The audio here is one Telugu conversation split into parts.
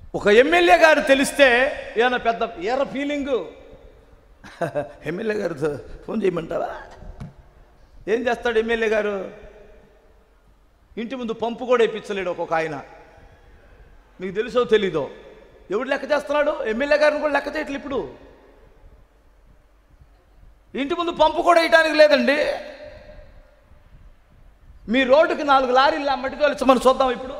ఒక ఎమ్మెల్యే గారు తెలిస్తే ఏమైనా పెద్ద ఏర ఫీలింగు ఎమ్మెల్యే గారు ఫోన్ చేయమంటావా ఏం చేస్తాడు ఎమ్మెల్యే గారు ఇంటి ముందు పంపు కూడా ఇప్పించలేడు ఒక్కొక్క ఆయన మీకు తెలుసో తెలీదో ఎవడు లెక్క చేస్తున్నాడు ఎమ్మెల్యే గారిని కూడా లెక్క చేయట్లేదు ఇప్పుడు ఇంటి ముందు పంపు కూడా వేయటానికి లేదండి మీ రోడ్డుకి నాలుగు లారీలు మట్టితో మనం చూద్దాం ఇప్పుడు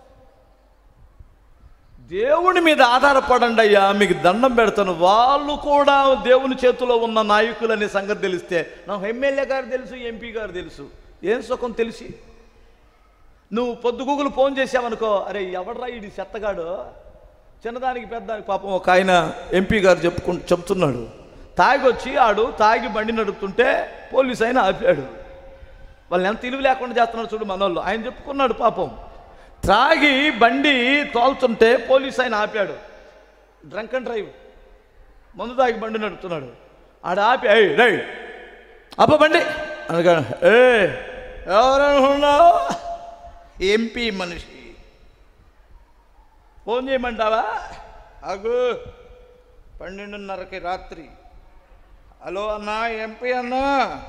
దేవుని మీద ఆధారపడండి అయ్యా మీకు దండం పెడతాను వాళ్ళు కూడా దేవుని చేతిలో ఉన్న నాయకులు అనే సంగతి తెలిస్తే నాకు ఎమ్మెల్యే గారు తెలుసు ఎంపీ గారు తెలుసు ఏం సుఖం తెలిసి నువ్వు పొద్దుగూగులు ఫోన్ చేసావనుకో అరే ఎవడరా ఇది చెత్తగాడు చిన్నదానికి పెద్దదానికి పాపం ఒక ఆయన ఎంపీ గారు చెప్పుకు చెప్తున్నాడు తాగి వచ్చి ఆడు తాగి బండి నడుపుతుంటే పోలీస్ ఆయన ఆపాడు వాళ్ళని ఎంత ఇలువ లేకుండా చేస్తున్నాడు చూడు మనోళ్ళు ఆయన చెప్పుకున్నాడు పాపం త్రాగి బండి తోలుతుంటే పోలీస్ ఆయన ఆపాడు డ్రంక్ అండ్ డ్రైవ్ మందు తాగి బండి నడుపుతున్నాడు ఆడ ఆపి అయ్యి రై అప్ప బండి అనగా ఏ ఎవరనుకున్నావు ఎంపీ మనిషి ఫోన్ చేయమంటావా అగు పన్నెండున్నరకి రాత్రి హలో అన్నా ఎంపీ అన్నా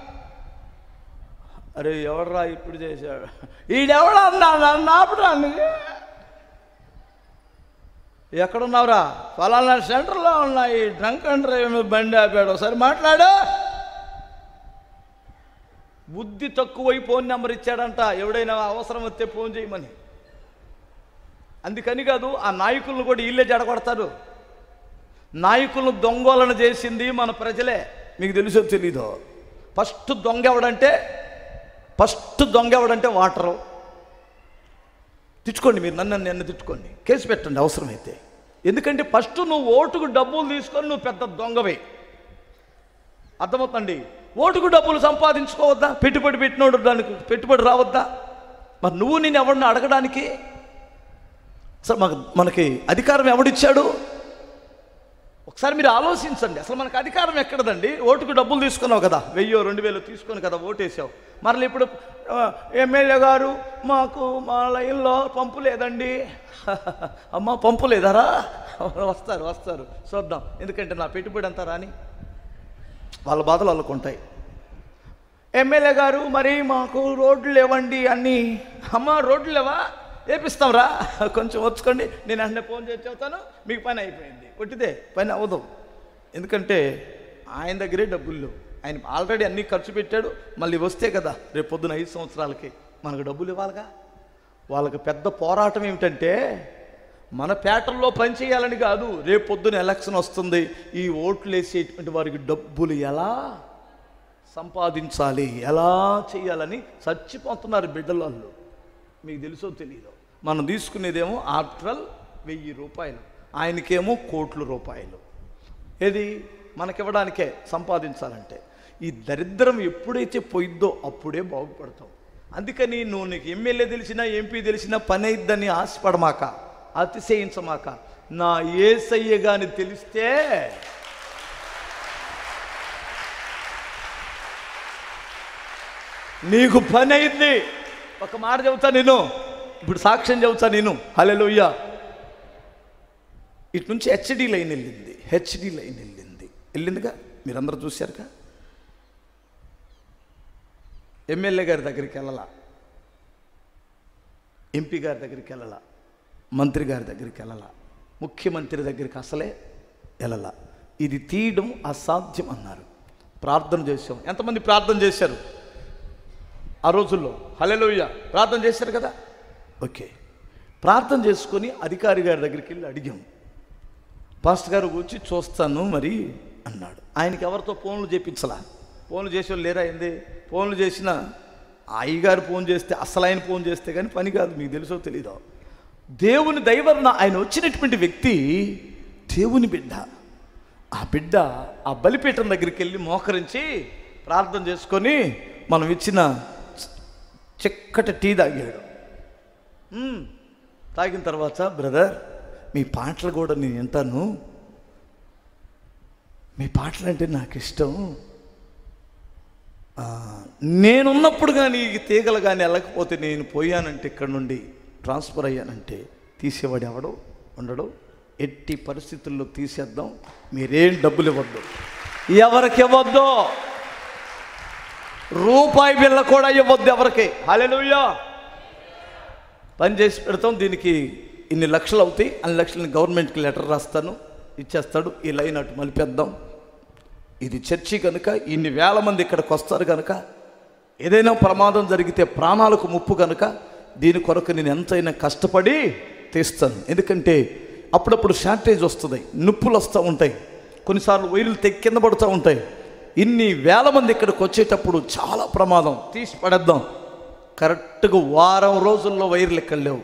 అరే ఎవడరా ఇప్పుడు చేశాడు ఈడెవడా అన్నా నన్ను ఆపడానికి ఎక్కడున్నావురా ఫలానా సెంటర్లో ఉన్నాయి డ్రంక్ అండ్ డ్రైవ్ మీద బండి ఆపాడు ఒకసారి మాట్లాడు బుద్ధి తక్కువై ఫోన్ నెంబర్ ఇచ్చాడంట ఎవడైనా అవసరం వస్తే ఫోన్ చేయమని అందుకని కాదు ఆ నాయకులను కూడా వీళ్ళే జడగొడతారు నాయకులను దొంగోలను చేసింది మన ప్రజలే మీకు తెలుసో తెలీదో ఫస్ట్ దొంగ ఎవడంటే ఫస్ట్ దొంగ ఎవడంటే వాటరు తిట్టుకోండి మీరు నన్ను నన్ను తిట్టుకోండి కేసు పెట్టండి అవసరమైతే ఎందుకంటే ఫస్ట్ నువ్వు ఓటుకు డబ్బులు తీసుకొని నువ్వు పెద్ద దొంగవే అర్థమవుతండి ఓటుకు డబ్బులు సంపాదించుకోవద్దా పెట్టుబడి పెట్టినోడు దానికి పెట్టుబడి రావద్దా మరి నువ్వు నేను ఎవరిని అడగడానికి అసలు మనకు మనకి అధికారం ఎవడిచ్చాడు ఒకసారి మీరు ఆలోచించండి అసలు మనకు అధికారం ఎక్కడదండి ఓటుకు డబ్బులు తీసుకున్నావు కదా వెయ్యో రెండు వేలు తీసుకొని కదా ఓటేసావు మరలా ఇప్పుడు ఆ, ఎమ్మెల్యే గారు మాకు మా లైన్లో పంపు లేదండి అమ్మ పంపు లేదారా వస్తారు వస్తారు చూద్దాం ఎందుకంటే నా పెట్టుబడి అంతా రాని వాళ్ళ బాధలు వాళ్ళకు ఉంటాయి ఎమ్మెల్యే గారు మరి మాకు రోడ్లు లేవండి అన్నీ అమ్మ రోడ్లు లేవా వేపిస్తాం రా కొంచెం వచ్చుకోండి నేను వెంటనే ఫోన్ చేసి చెబుతాను మీకు పని అయిపోయింది కొట్టిదే పని అవ్వదు ఎందుకంటే ఆయన దగ్గరే డబ్బులు లేవు ఆయన ఆల్రెడీ అన్నీ ఖర్చు పెట్టాడు మళ్ళీ వస్తే కదా రేపు పొద్దున ఐదు సంవత్సరాలకి మనకు డబ్బులు ఇవ్వాలిగా వాళ్ళకి పెద్ద పోరాటం ఏమిటంటే మన పేటల్లో పని చేయాలని కాదు రేపు పొద్దున ఎలక్షన్ వస్తుంది ఈ ఓట్లు వేసేటువంటి వారికి డబ్బులు ఎలా సంపాదించాలి ఎలా చేయాలని చచ్చిపోతున్నారు బిడ్డల వాళ్ళు మీకు తెలుసో తెలియదు మనం తీసుకునేదేమో ఆఫ్టర్ వెయ్యి రూపాయలు ఆయనకేమో కోట్ల రూపాయలు ఏది మనకివ్వడానికే సంపాదించాలంటే ఈ దరిద్రం ఎప్పుడైతే పోయిద్దో అప్పుడే బాగుపడతాం అందుకని నువ్వు నీకు ఎమ్మెల్యే తెలిసినా ఎంపీ తెలిసినా పని అయిద్దని ఆశపడమాక అతిశయించమాక నా ఏసయ్య గాని తెలిస్తే నీకు పని అయింది ఒక మాట చెబుతా నేను ఇప్పుడు సాక్ష్యం చెబుతా నేను హలెలుయ్య ఇటు నుంచి హెచ్డి లైన్ వెళ్ళింది హెచ్డి లైన్ వెళ్ళింది వెళ్ళిందిగా మీరందరూ చూశారుగా ఎమ్మెల్యే గారి దగ్గరికి వెళ్ళాల ఎంపీ గారి దగ్గరికి వెళ్ళాల మంత్రి గారి దగ్గరికి వెళ్ళాల ముఖ్యమంత్రి దగ్గరికి అసలే వెళ్ళాల ఇది తీయడం అసాధ్యం అన్నారు ప్రార్థన చేసాం ఎంతమంది ప్రార్థన చేశారు ఆ రోజుల్లో హలెలుయ్య ప్రార్థన చేశారు కదా ఓకే ప్రార్థన చేసుకొని అధికారి గారి దగ్గరికి వెళ్ళి అడిగాం పాస్టర్ గారు వచ్చి చూస్తాను మరి అన్నాడు ఆయనకి ఎవరితో ఫోన్లు చేపించలా ఫోన్లు చేసేవాళ్ళు లేరా అయింది ఫోన్లు చేసిన అయ్యగారు ఫోన్ చేస్తే అసలు ఆయన ఫోన్ చేస్తే కానీ పని కాదు మీకు తెలుసో తెలీదో దేవుని దైవరణ ఆయన వచ్చినటువంటి వ్యక్తి దేవుని బిడ్డ ఆ బిడ్డ ఆ బలిపీఠం దగ్గరికి వెళ్ళి మోకరించి ప్రార్థన చేసుకొని మనం ఇచ్చిన చిక్కటి టీ తాగాడు మ్మ్. తాగిన తర్వాత బ్రదర్ మీ పాటలు కూడా నేను వింటాను మీ పాటలు అంటే నాకు ఇష్టం ఆ, నేనున్నప్పుడు కానీ ఈ తీగలు కానీ వెళ్ళకపోతే నేను పోయానంటే ఇక్కడ నుండి ట్రాన్స్ఫర్ అయ్యానంటే తీసేవాడు ఎవడు ఉండడు ఎట్టి పరిస్థితుల్లో తీసేద్దాం మీరేం డబ్బులు ఇవ్వద్దు ఎవరికి ఇవ్వద్దు రూపాయి బిళ్ళ కూడా ఇవ్వద్దు ఎవరికి హల్లెలూయా పని చేసి పెడతాం దీనికి ఇన్ని లక్షలు అవుతాయి అన్ని లక్షలని గవర్నమెంట్కి లెటర్ రాస్తాను ఇచ్చేస్తాడు ఈ లైన్ అటు మలిపేద్దాం ఇది చర్చి కనుక ఇన్ని వేల మంది ఇక్కడికి వస్తారు కనుక ఏదైనా ప్రమాదం జరిగితే ప్రాణాలకు ముప్పు కనుక దీని కొరకు నేను ఎంతైనా కష్టపడి తీస్తాను ఎందుకంటే అప్పుడప్పుడు షార్టేజ్ వస్తుంది నొప్పులు వస్తూ ఉంటాయి కొన్నిసార్లు వైర్లు తెగి కింద పడుతూ ఉంటాయి ఇన్ని వేల మంది ఇక్కడికి వచ్చేటప్పుడు చాలా ప్రమాదం తీసి పడేద్దాం కరెక్ట్గా వారం రోజుల్లో వైర్లు ఇక్కడ లేవు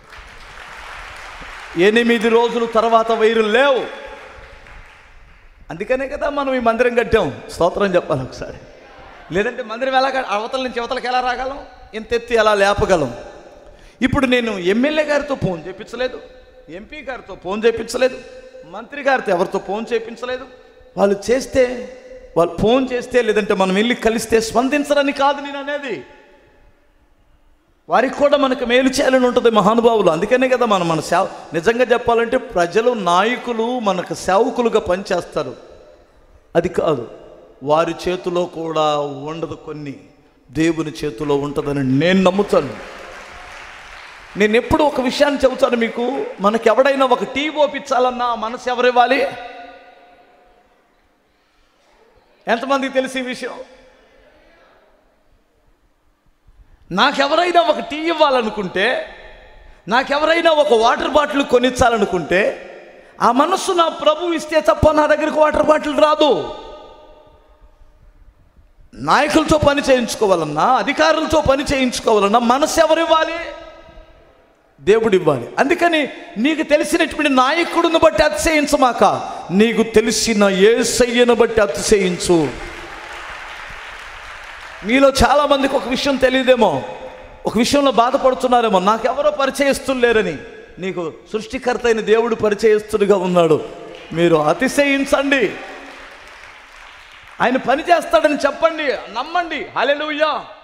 ఎనిమిది రోజుల తర్వాత వైర్లు లేవు అందుకనే కదా మనం ఈ మందిరం కట్టాం స్తోత్రం చెప్పాలి ఒకసారి లేదంటే మందిరం ఎలా కట్- అవతల నుంచి అవతలకి ఎలా రాగలం ఇంత ఎత్తి ఎలా లేపగలం ఇప్పుడు నేను ఎమ్మెల్యే గారితో ఫోన్ చేయించలేదు ఎంపీ గారితో ఫోన్ చేయించలేదు మంత్రి గారితో ఎవరితో ఫోన్ చేయించలేదు వాళ్ళు చేస్తే వాళ్ళు ఫోన్ చేస్తే లేదంటే మనం వెళ్ళి కలిస్తే స్పందించరని కాదు నేను అనేది వారికి కూడా మనకు మేలు చేయాలని ఉంటుంది మహానుభావులు అందుకనే కదా మనం మన సేవ నిజంగా చెప్పాలంటే ప్రజలు నాయకులు మనకు సేవకులుగా పనిచేస్తారు అది కాదు వారి చేతిలో కూడా ఉండదు కొన్ని దేవుని చేతిలో ఉంటుందని నేను నమ్ముతాను నేను ఎప్పుడు ఒక విషయాన్ని చెబుతాను మీకు మనకి ఎవడైనా ఒక టీ ఓపించాలన్నా మనసు ఎవరివ్వాలి ఎంతమందికి తెలిసి ఈ విషయం నాకెవరైనా ఒక టీ ఇవ్వాలనుకుంటే నాకెవరైనా ఒక వాటర్ బాటిల్ కొనిచ్చాలనుకుంటే ఆ మనస్సు నా ప్రభు ఇస్తే తప్ప నా దగ్గరికి వాటర్ బాటిల్ రాదు నాయకులతో పని చేయించుకోవాలన్నా అధికారులతో పని చేయించుకోవాలన్నా మనసు ఎవరు ఇవ్వాలి దేవుడు ఇవ్వాలి అందుకని నీకు తెలిసినటువంటి నాయకుడిని బట్టి అతిశయించమాక నీకు తెలిసిన ఏసయ్యను బట్టి అతిశయించు మీలో చాలా మందికి ఒక విషయం తెలియదేమో ఒక విషయంలో బాధపడుతున్నారేమో నాకెవరో పరిచయస్తులు లేరని నీకు సృష్టికర్త అయిన దేవుడు పరిచయస్తుడిగా ఉన్నాడు మీరు అతిశయించండి ఆయన పని చేస్తాడని చెప్పండి నమ్మండి హల్లెలూయా